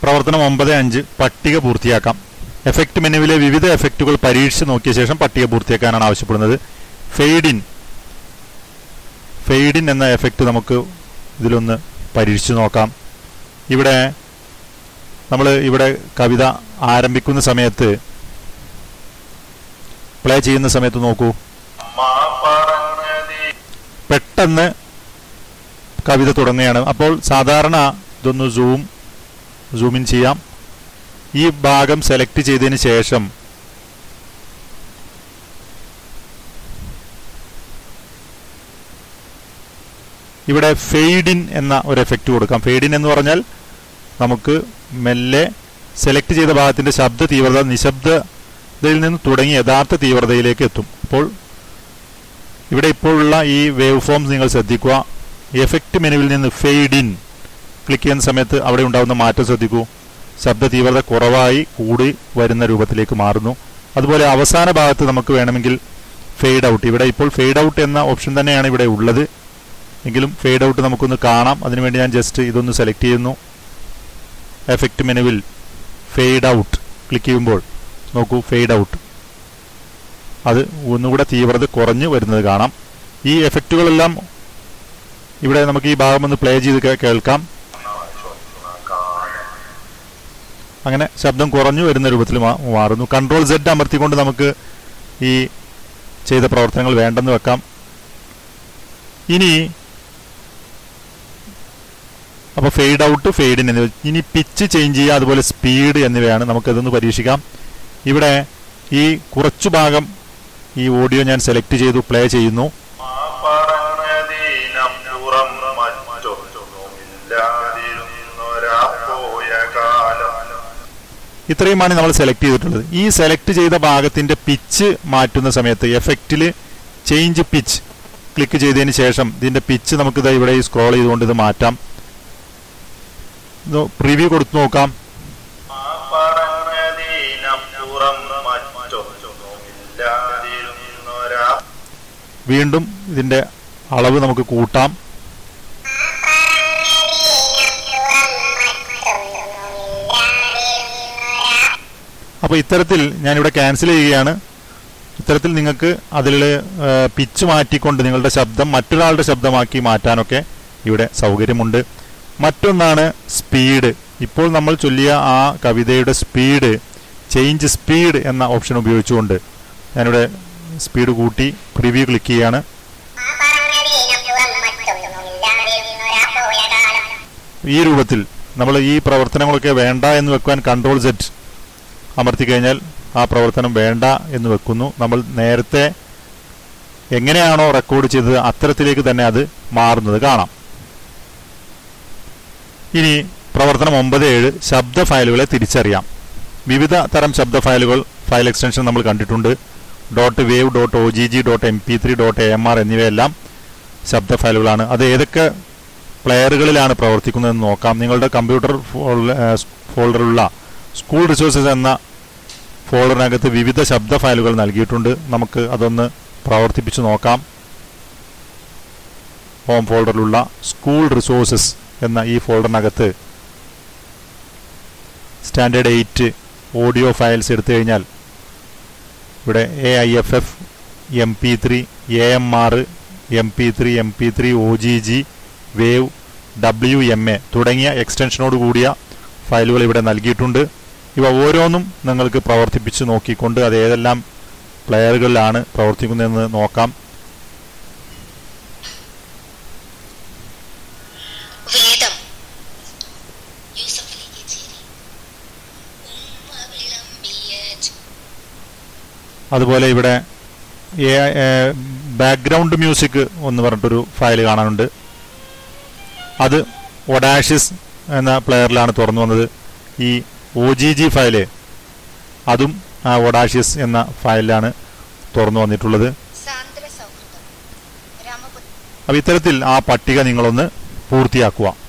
പ്രവർത്തനം ഒമ്പത് അഞ്ച് പട്ടിക പൂർത്തിയാക്കാം എഫക്റ്റ് മെനുവിലെ വിവിധ എഫക്റ്റുകൾ പരീക്ഷിച്ച് നോക്കിയ ശേഷം പട്ടിക പൂർത്തിയാക്കാനാണ് ആവശ്യപ്പെടുന്നത് ഫെയ്ഡിൻ ഫെയ്ഡിൻ എന്ന എഫക്റ്റ് നമുക്ക് ഇതിലൊന്ന് പരീക്ഷിച്ച് നോക്കാം ഇവിടെ നമ്മൾ ഇവിടെ കവിത ആരംഭിക്കുന്ന സമയത്ത് പ്ലേ ചെയ്യുന്ന സമയത്ത് നോക്കൂ അമ്മ പറഞ്ഞതി പെട്ടെന്ന് കവിത തുടങ്ങുകയാണ് അപ്പോൾ സാധാരണ ഇതൊന്ന് സൂം സൂം ഇൻ ചെയ്യാം ഈ ഭാഗം സെലക്ട് ചെയ്തതിന് ശേഷം ഇവിടെ ഫെയ്ഡിൻ എന്ന ഒരു എഫക്റ്റ് കൊടുക്കാം ഫെയ്ഡിൻ എന്ന് പറഞ്ഞാൽ നമുക്ക് മെല്ലെ സെലക്ട് ചെയ്ത ഭാഗത്തിന്റെ ശബ്ദ തീവ്രത നിശബ്ദതയിൽ നിന്ന് തുടങ്ങി യഥാർത്ഥ തീവ്രതയിലേക്ക് എത്തും അപ്പോൾ ഇവിടെ ഇപ്പോഴുള്ള ഈ വേവ് ഫോംസ് നിങ്ങൾ ശ്രദ്ധിക്കുക എഫക്റ്റ് മെനുവിൽ നിന്ന് ഫെയ്ഡ് ഇൻ ക്ലിക്ക് ചെയ്യുന്ന സമയത്ത് അവിടെ ഉണ്ടാകുന്ന മാറ്റം ശ്രദ്ധിക്കൂ ശബ്ദ തീവ്രത കുറവായി കൂടി വരുന്ന രൂപത്തിലേക്ക് മാറുന്നു അതുപോലെ അവസാന ഭാഗത്ത് നമുക്ക് വേണമെങ്കിൽ ഫെയ്ഡ് ഔട്ട് ഇവിടെ ഇപ്പോൾ ഫെയ്ഡ് ഔട്ട് എന്ന ഓപ്ഷൻ തന്നെയാണ് ഇവിടെ ഉള്ളത് എങ്കിലും ഫെയ്ഡ് ഔട്ട് നമുക്കൊന്ന് കാണാം അതിനുവേണ്ടി ഞാൻ ജസ്റ്റ് ഇതൊന്ന് സെലക്ട് ചെയ്യുന്നു എഫക്റ്റ് മെനുവിൽ ഫെയ്ഡ് ഔട്ട് ക്ലിക്ക് ചെയ്യുമ്പോൾ നോക്കൂ ഫെയ്ഡ് ഔട്ട് അത് ഒന്നുകൂടെ തീവ്രത കുറഞ്ഞു വരുന്നത് കാണാം ഈ എഫക്റ്റുകളെല്ലാം ഇവിടെ നമുക്ക് ഈ ഭാഗം ഒന്ന് പ്ലേ ചെയ്ത് കേ- കേൾക്കാം അങ്ങനെ ശബ്ദം കുറഞ്ഞു വരുന്ന രൂപത്തിൽ മാ- മാറുന്നു കൺട്രോൾ സെഡ് അമർത്തിക്കൊണ്ട് നമുക്ക് ഈ ചെയ്ത പ്രവർത്തനങ്ങൾ വേണ്ടെന്ന് വെക്കാം ഇനി അപ്പോൾ ഫെയ്ഡ് ഔട്ട് ഫെയ്ഡ് ഇൻ എന്നിവ ഇനി പിച്ച് ചേഞ്ച് ചെയ്യുക അതുപോലെ സ്പീഡ് എന്നിവയാണ് നമുക്കതൊന്ന് പരീക്ഷിക്കാം ഇവിടെ ഈ കുറച്ചു ഭാഗം ഈ ഓഡിയോ ഞാൻ സെലക്ട് ചെയ്തു പ്ലേ ചെയ്യുന്നു അമ്മ പറഞ്ഞതിനപ്പുറം മറ്റൊന്നുമില്ലാതിരുന്നൊരാ പോയ കാലം ഇത്രയുമാണ് നമ്മൾ സെലക്ട് ചെയ്തിട്ടുള്ളത് ഈ സെലക്ട് ചെയ്ത ഭാഗത്തിന്റെ പിച്ച് മാറ്റുന്ന സമയത്ത് എഫക്റ്റിൽ ചേഞ്ച് പിച്ച് ക്ലിക്ക് ചെയ്തതിന് ശേഷം ഇതിന്റെ പിച്ച് നമുക്ക് ദാ ഇവിടെ സ്ക്രോൾ ചെയ്തുകൊണ്ട് ഇത് മാറ്റാം പ്രിവ്യൂ കൊടുത്തു നോക്കാം അമ്മ പറഞ്ഞതിനപ്പുറം മറ്റൊന്നുമില്ലാതിരുന്നൊരാ വീണ്ടും ഇതിന്റെ അളവ് നമുക്ക് കൂട്ടാം അപ്പോൾ ഇത്തരത്തിൽ ഞാനിവിടെ ക്യാൻസൽ ചെയ്യുകയാണ് ഇത്തരത്തിൽ നിങ്ങൾക്ക് അതിൽ പിച്ച് മാറ്റിക്കൊണ്ട് നിങ്ങളുടെ ശബ്ദം മറ്റൊരാളുടെ ശബ്ദമാക്കി മാറ്റാനൊക്കെ ഇവിടെ സൗകര്യമുണ്ട് മറ്റൊന്നാണ് സ്പീഡ് ഇപ്പോൾ നമ്മൾ ചൊല്ലിയ ആ കവിതയുടെ സ്പീഡ് ചേഞ്ച് സ്പീഡ് എന്ന ഓപ്ഷൻ ഉപയോഗിച്ചുകൊണ്ട് ഞാനിവിടെ സ്പീഡ് കൂട്ടി പ്രിവ്യൂ ക്ലിക്ക് ചെയ്യാണ് ഈ രൂപത്തിൽ നമ്മൾ ഈ പ്രവർത്തനങ്ങളൊക്കെ വേണ്ട എന്ന് വെക്കുവാൻ കൺട്രോൾ സെറ്റ് അമർത്തി കഴിഞ്ഞാൽ ആ പ്രവർത്തനം വേണ്ട എന്ന് വെക്കുന്നു നമ്മൾ നേരത്തെ എങ്ങനെയാണോ റെക്കോർഡ് ചെയ്തത് അത്തരത്തിലേക്ക് തന്നെ അത് മാറുന്നത് കാണാം ഇനി പ്രവർത്തനം ഒമ്പത് ഏഴ് ശബ്ദ ഫയലുകളെ തിരിച്ചറിയാം വിവിധ തരം ശബ്ദ ഫയലുകൾ ഫയൽ എക്സ്റ്റൻഷൻ നമ്മൾ കണ്ടിട്ടുണ്ട് dot wave dot O G G dot M P three dot A M R എന്നിവയെല്ലാം ശബ്ദ ഫയലുകളാണ് അത് ഏതൊക്കെ പ്ലെയറുകളിലാണ് പ്രവർത്തിക്കുന്നതെന്ന് നോക്കാം നിങ്ങളുടെ കമ്പ്യൂട്ടർ ഫോൾഡറുള്ള സ്കൂൾ റിസോഴ്സസ് എന്ന ഫോൾഡറിനകത്ത് വിവിധ ശബ്ദ ഫയലുകൾ നൽകിയിട്ടുണ്ട് നമുക്ക് അതൊന്ന് പ്രവർത്തിപ്പിച്ച് നോക്കാം ഹോം ഫോൾഡറിലുള്ള സ്കൂൾ റിസോഴ്സസ് എന്ന ഈ ഫോൾഡറിനകത്ത് സ്റ്റാൻഡേർഡ് എയ്റ്റ് ഓഡിയോ ഫയൽസ് എടുത്തു കഴിഞ്ഞാൽ ഇവിടെ A I F F M P three A M R M P three M P three O G G wave W M A തുടങ്ങിയ എക്സ്റ്റൻഷനോട് കൂടിയ ഫയലുകൾ ഇവിടെ നൽകിയിട്ടുണ്ട് ഇവ ഓരോന്നും നിങ്ങൾക്ക് പ്രവർത്തിപ്പിച്ച് നോക്കിക്കൊണ്ട് അത് ഏതെല്ലാം പ്ലെയറുകളിലാണ് പ്രവർത്തിക്കുന്നതെന്ന് നോക്കാം വേദം യൂസഫലി കച്ചേരി ഉമ്മ വിളമ്പിയ അതുപോലെ ഇവിടെ ബാക്ക്ഗ്രൗണ്ട് മ്യൂസിക് എന്ന് പറഞ്ഞിട്ടൊരു ഫയൽ കാണാനുണ്ട് അത് ഒഡാഷിസ് എന്ന പ്ലെയറിലാണ് തുറന്നു വന്നത് ഈ ഒ ജി ജി ഫയല് അതും ആ ഒഡാഷിസ് എന്ന ഫയലിലാണ് തുറന്നു വന്നിട്ടുള്ളത് സാന്ദ്ര സൗഹൃദം രാമപുത്ര അപ്പോൾ ഇത്തരത്തിൽ ആ പട്ടിക നിങ്ങളൊന്ന് പൂർത്തിയാക്കുക